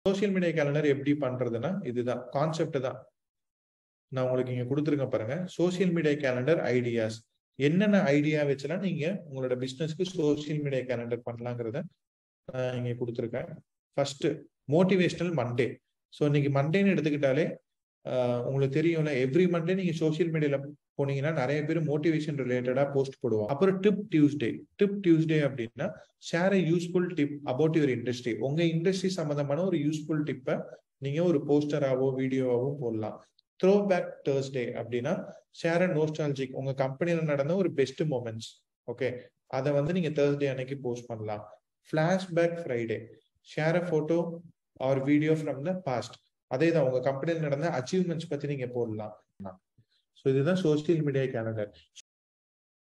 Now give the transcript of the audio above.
social media calendar எப்படி பண்றதுன்னா இதுதான் கான்செப்ட் தான் நான் உங்களுக்கு இங்க கொடுத்துருக்கேன் பாருங்க சோஷியல் மீடியா கேலண்டர் ஐடியாஸ் என்னென்ன ஐடியா வச்செல்லாம் நீங்க உங்களோட பிசினஸ்க்கு சோஷியல் மீடியா கேலண்டர் பண்ணலாங்கிறத நான் இங்க கொடுத்துருக்கேன் ஃபர்ஸ்ட் மோட்டிவேஷனல் மண்டே ஸோ இன்னைக்கு மண்டேன்னு எடுத்துக்கிட்டாலே ஆஹ் உங்களுக்கு தெரியும்ல எவ்ரி மண்டே நீங்க சோஷியல் மீடியால போனீங்கன்னா நிறைய பேர் மோட்டிவேஷன் ரிலேட்டடா போஸ்ட் போடுவோம் அப்புறம் டிப் டியூஸ்டே டிப் டியூஸ்டே அப்படின்னா share useful tip about your industry உங்க இண்டஸ்ட்ரி சம்பந்தமான ஒரு யூஸ்ஃபுல் டிப்பை நீங்க ஒரு போஸ்டராவோ வீடியோவாவோ போடலாம் த்ரோ பேக் தேர்ஸ்டே அப்படின்னா ஷேர் அண்ட் நோஸ்டாலஜிக் உங்க கம்பெனில நடந்த ஒரு பெஸ்ட் மூமெண்ட்ஸ் ஓகே அதை வந்து நீங்க தேர்ஸ்டே அன்னைக்கு போஸ்ட் பண்ணலாம் flashback Friday share a photo or video from the past அதே தான் உங்க கம்பெனியில் நடந்த அச்சீவ்மெண்ட்ஸ் பத்தி நீங்க போடலாம் ஸோ இதுதான் சோசியல் மீடியா கேலண்டர்